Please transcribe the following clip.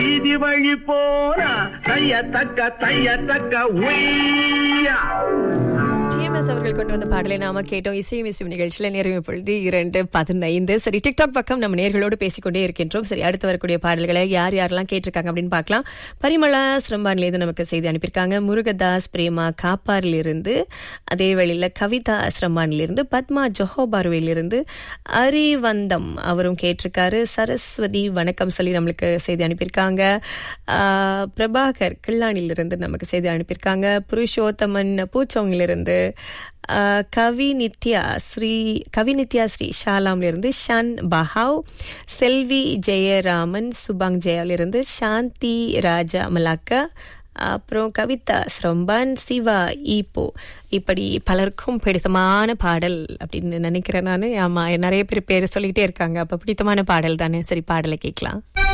வீதி வழி போனா தைய தக்க தைய தக்க உய்யா டிஎம்எஸ் அவர்கள் கொண்டு வந்த பாடலை நாம கேட்டோம் இசையும் இசையும் நிகழ்ச்சியில நிறைவு பொழுது இரண்டு பதினைந்து சரி டிக்டாக் பக்கம் நம்ம நேர்களோடு பேசிக்கொண்டே இருக்கின்றோம் சரி அடுத்து வரக்கூடிய பாடல்களை யார் யாரெல்லாம் கேட்டிருக்காங்க அப்படின்னு பார்க்கலாம் பரிமளா சிரம்பான்லேருந்து நமக்கு செய்தி அனுப்பியிருக்காங்க முருகதாஸ் பிரேமா காப்பாரில் இருந்து அதே வேளையில் கவிதா சிரம்பானிலிருந்து பத்மா ஜொஹோபாருவிலிருந்து அரிவந்தம் அவரும் கேட்டிருக்காரு சரஸ்வதி வணக்கம் சொல்லி நம்மளுக்கு செய்தி அனுப்பியிருக்காங்க ஆஹ், பிரபாகர் கிள்ளானிலிருந்து நமக்கு செய்தி அனுப்பியிருக்காங்க புருஷோத்தமன் பூச்சோங்கிலிருந்து ஆஹ், கவி நித்யா ஸ்ரீ கவி நித்யா ஸ்ரீ ஷாலாம்லிருந்து ஷான் பஹாவ் செல்வி ஜெயராமன் சுபாங் ஜெயாலிருந்து சாந்தி ராஜா மலாக்கா அப்புறம் கவிதா ஸ்ரம்பான் சிவா ஈப்போ இப்படி பலருக்கும் பிடித்தமான பாடல் அப்படின்னு நினைக்கிறேன் நான் ஆமா நிறைய பேர் பேர் சொல்லிக்கிட்டே இருக்காங்க அப்ப பிடித்தமான பாடல் தானே சரி பாடலை கேட்கலாம்